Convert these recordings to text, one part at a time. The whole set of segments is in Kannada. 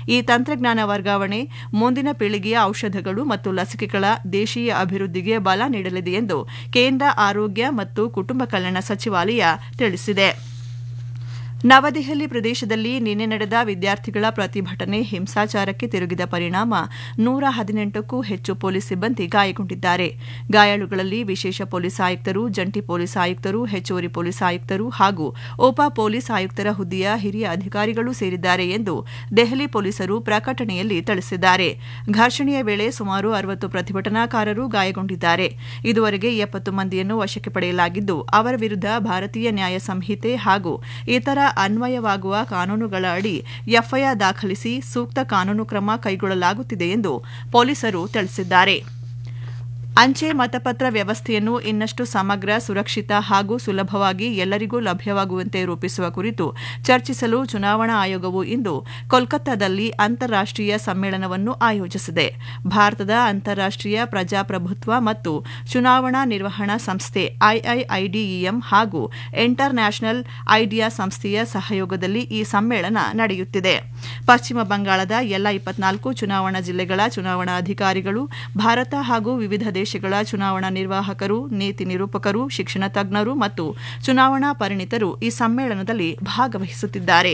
ಈ ತಂತ್ರಜ್ಞಾನ ವರ್ಗಾವಣೆ ಮುಂದಿನ ಪೀಳಿಗೆಯ ಔಷಧಗಳು ಮತ್ತು ಲಸಿಕೆಗಳ ದೇಶೀಯ ಅಭಿವೃದ್ಧಿಗೆ ಬಲ ನೀಡಲಿದೆ ಎಂದು ಕೇಂದ್ರ ಆರೋಗ್ಯ ಮತ್ತು ಕುಟುಂಬ ಕಲ್ಯಾಣ ಸಚಿವಾಲಯ ತಿಳಿಸಿದೆ ನವದೆಹಲಿ ಪ್ರದೇಶದಲ್ಲಿ ನಿನ್ನೆ ನಡೆದ ವಿದ್ಯಾರ್ಥಿಗಳ ಪ್ರತಿಭಟನೆ ಹಿಂಸಾಚಾರಕ್ಕೆ ತಿರುಗಿದ ಪರಿಣಾಮ ನೂರ ಹದಿನೆಂಟಕ್ಕೂ ಹೆಚ್ಚು ಪೊಲೀಸ್ ಸಿಬ್ಬಂದಿ ಗಾಯಗೊಂಡಿದ್ದಾರೆ ಗಾಯಾಳುಗಳಲ್ಲಿ ವಿಶೇಷ ಪೊಲೀಸ್ ಆಯುಕ್ತರು ಜಂಟಿ ಪೊಲೀಸ್ ಆಯುಕ್ತರು ಹೆಚ್ಚುವರಿ ಪೊಲೀಸ್ ಆಯುಕ್ತರು ಹಾಗೂ ಉಪ ಪೊಲೀಸ್ ಆಯುಕ್ತರ ಹುದ್ದೆಯ ಹಿರಿಯ ಅಧಿಕಾರಿಗಳು ಸೇರಿದ್ದಾರೆ ಎಂದು ದೆಹಲಿ ಪೊಲೀಸರು ಪ್ರಕಟಣೆಯಲ್ಲಿ ತಿಳಿಸಿದ್ದಾರೆ ಘರ್ಷಣೆಯ ವೇಳೆ ಸುಮಾರು ಅರವತ್ತು ಪ್ರತಿಭಟನಾಕಾರರು ಗಾಯಗೊಂಡಿದ್ದಾರೆ ಇದುವರೆಗೆ ಎಪ್ಪತ್ತು ಮಂದಿಯನ್ನು ವಶಕ್ಕೆ ಪಡೆಯಲಾಗಿದ್ದು ಅವರ ವಿರುದ್ಧ ಭಾರತೀಯ ನ್ಯಾಯ ಸಂಹಿತೆ ಹಾಗೂ ಇತರ ಅನ್ವಯವಾಗುವ ಕಾನೂನುಗಳ ಅಡಿ ಎಫ್ಐಆರ್ ದಾಖಲಿಸಿ ಸೂಕ್ತ ಕಾನೂನು ಕ್ರಮ ಕೈಗೊಳ್ಳಲಾಗುತ್ತಿದೆ ಎಂದು ಪೊಲೀಸರು ತಿಳಿಸಿದ್ದಾರೆ ಅಂಚೆ ಮತಪತ್ರ ವ್ಯವಸ್ಥೆಯನ್ನು ಇನ್ನಷ್ಟು ಸಮಗ್ರ ಸುರಕ್ಷಿತ ಹಾಗೂ ಸುಲಭವಾಗಿ ಎಲ್ಲರಿಗೂ ಲಭ್ಯವಾಗುವಂತೆ ರೂಪಿಸುವ ಕುರಿತು ಚರ್ಚಿಸಲು ಚುನಾವಣಾ ಆಯೋಗವು ಇಂದು ಕೋಲ್ಕತ್ತಾದಲ್ಲಿ ಅಂತಾರಾಷ್ಟೀಯ ಸಮ್ಮೇಳನವನ್ನು ಆಯೋಜಿಸಿದೆ ಭಾರತದ ಅಂತಾರಾಷ್ಟೀಯ ಪ್ರಜಾಪ್ರಭುತ್ವ ಮತ್ತು ಚುನಾವಣಾ ನಿರ್ವಹಣಾ ಸಂಸ್ಥೆ ಐಐಐಡಿಇಎಂ ಹಾಗೂ ಇಂಟರ್ ನ್ಯಾಷನಲ್ ಐಡಿಯಾ ಸಂಸ್ಥೆಯ ಸಹಯೋಗದಲ್ಲಿ ಈ ಸಮ್ಮೇಳನ ನಡೆಯುತ್ತಿದೆ ಪಶ್ಚಿಮ ಬಂಗಾಳದ ಎಲ್ಲ ಇಪ್ಪತ್ನಾಲ್ಕು ಚುನಾವಣಾ ಜಿಲ್ಲೆಗಳ ಚುನಾವಣಾ ಅಧಿಕಾರಿಗಳು ಭಾರತ ಹಾಗೂ ವಿವಿಧ ದೇಶಗಳ ಚುನಾವಣಾ ನಿರ್ವಾಹಕರು ನೀತಿ ನಿರೂಪಕರು ಶಿಕ್ಷಣ ತಜ್ಞರು ಮತ್ತು ಚುನಾವಣಾ ಪರಿಣಿತರು ಈ ಸಮ್ಮೇಳನದಲ್ಲಿ ಭಾಗವಹಿಸುತ್ತಿದ್ದಾರೆ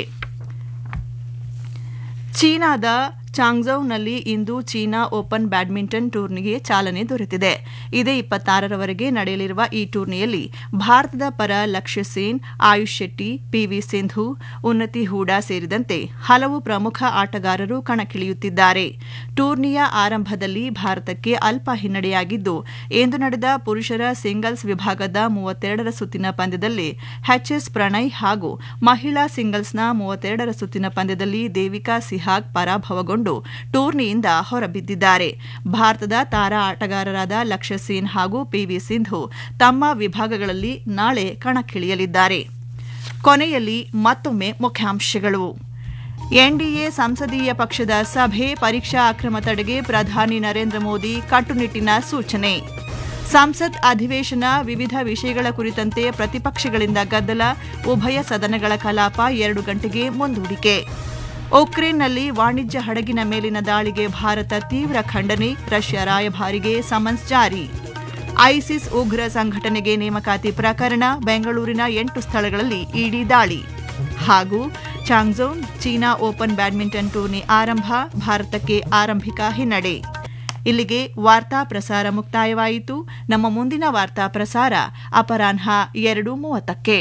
ಚೀನಾದ ಚಾಂಗ್ಝೌನಲ್ಲಿ ಇಂದು ಚೀನಾ ಓಪನ್ ಬ್ಯಾಡ್ಮಿಂಟನ್ ಟೂರ್ನಿಗೆ ಚಾಲನೆ ದೊರೆತಿದೆ ಇದೇ ಇಪ್ಪತ್ತಾರರವರೆಗೆ ನಡೆಯಲಿರುವ ಈ ಟೂರ್ನಿಯಲ್ಲಿ ಭಾರತದ ಪರ ಲಕ್ಷ್ಯ ಸೇನ್ ಆಯುಷ್ ಶೆಟ್ಟಿ ಪಿವಿ ಸಿಂಧು ಉನ್ನತಿ ಹೂಡಾ ಸೇರಿದಂತೆ ಹಲವು ಪ್ರಮುಖ ಆಟಗಾರರು ಕಣಕ್ಕಿಳಿಯುತ್ತಿದ್ದಾರೆ ಟೂರ್ನಿಯ ಆರಂಭದಲ್ಲಿ ಭಾರತಕ್ಕೆ ಅಲ್ಪ ಹಿನ್ನಡೆಯಾಗಿದ್ದು ಇಂದು ನಡೆದ ಪುರುಷರ ಸಿಂಗಲ್ಸ್ ವಿಭಾಗದ ಮೂವತ್ತೆರಡರ ಸುತ್ತಿನ ಪಂದ್ಯದಲ್ಲಿ ಎಚ್ಎಸ್ ಪ್ರಣಯ್ ಹಾಗೂ ಮಹಿಳಾ ಸಿಂಗಲ್ಸ್ನ ಮೂವತ್ತೆರಡರ ಸುತ್ತಿನ ಪಂದ್ಯದಲ್ಲಿ ದೇವಿಕಾ ಸಿಹಾಗ್ ಪರಾಭವಗೊಂಡು ಟೂರ್ನಿಯಿಂದ ಹೊರಬಿದ್ದಿದ್ದಾರೆ ಭಾರತದ ತಾರಾ ಆಟಗಾರರಾದ ಲಕ್ಷ್ಯ ಸೇನ್ ಹಾಗೂ ಪಿವಿ ಸಿಂಧು ತಮ್ಮ ವಿಭಾಗಗಳಲ್ಲಿ ನಾಳೆ ಕಣಕ್ಕಿಳಿಯಲಿದ್ದಾರೆ ಕೊನೆಯಲ್ಲಿ ಮತ್ತೊಮ್ಮೆ ಮುಖ್ಯಾಂಶಗಳು ಎನ್ಡಿಎ ಸಂಸದೀಯ ಪಕ್ಷದ ಸಭೆ ಪರೀಕ್ಷಾ ಅಕ್ರಮ ತಡೆಗೆ ಪ್ರಧಾನಿ ನರೇಂದ್ರ ಮೋದಿ ಕಟ್ಟುನಿಟ್ಟಿನ ಸೂಚನೆ ಸಂಸತ್ ಅಧಿವೇಶನ ವಿವಿಧ ವಿಷಯಗಳ ಕುರಿತಂತೆ ಪ್ರತಿಪಕ್ಷಗಳಿಂದ ಗದ್ದಲ ಉಭಯ ಸದನಗಳ ಕಲಾಪ ಎರಡು ಗಂಟೆಗೆ ಮುಂದೂಡಿಕೆ ಉಕ್ರೇನ್ನಲ್ಲಿ ವಾಣಿಜ್ಯ ಹಡಗಿನ ಮೇಲಿನ ದಾಳಿಗೆ ಭಾರತ ತೀವ್ರ ಖಂಡನೆ ರಷ್ಯಾ ರಾಯಭಾರಿಗೆ ಸಮನ್ಸ್ ಜಾರಿ ಐಸಿಸ್ ಉಗ್ರ ಸಂಘಟನೆಗೆ ನೇಮಕಾತಿ ಪ್ರಕರಣ ಬೆಂಗಳೂರಿನ ಎಂಟು ಸ್ಥಳಗಳಲ್ಲಿ ಇಡಿ ದಾಳಿ ಹಾಗೂ Changzhou China Open badminton tourney ಆರಂಭ ಭಾರತಕ್ಕೆ ಆರಂಭಿಕ ಹಿನ್ನಡೆ ಇಲ್ಲಿಗೆ ವಾರ್ತಾ ಪ್ರಸಾರ ಮುಕ್ತಾಯವಾಯಿತು ನಮ್ಮ ಮುಂದಿನ ವಾರ್ತಾ ಪ್ರಸಾರ ಅಪರಾಹ್ನ ಎರಡು ಮೂವತ್ತಕ್ಕೆ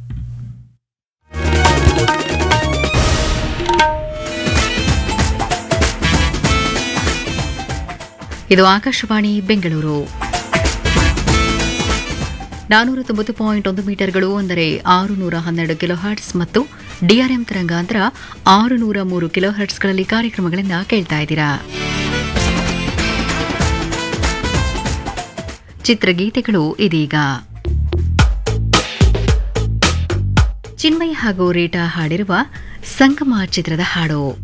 ಇದು ಆಕಾಶವಾಣಿ ಬೆಂಗಳೂರು ನಾನೂರ ತೊಂಬತ್ತು ಪಾಯಿಂಟ್ ಒಂದು ಮೀಟರ್ಗಳು ಅಂದರೆ ಆರು ನೂರ ಹನ್ನೆರಡು ಕಿಲೋ ಹರ್ಟ್ಸ್ ಮತ್ತು ಡಿಆರ್ಎಂ ತರಂಗಾಂತರ ಆರು ನೂರ ಮೂರು ಕಿಲೋ ಹರ್ಟ್ಸ್ಗಳಲ್ಲಿ ಕಾರ್ಯಕ್ರಮಗಳನ್ನು ಕೇಳ್ತಾ ಇದ್ದೀರಾ ಚಿತ್ರಗೀತೆಗಳು ಇದೀಗ ಚಿನ್ಮಯ್ ಹಾಗೂ ರೀಟಾ ಹಾಡಿರುವ ಸಂಗಮ ಚಿತ್ರದ ಹಾಡು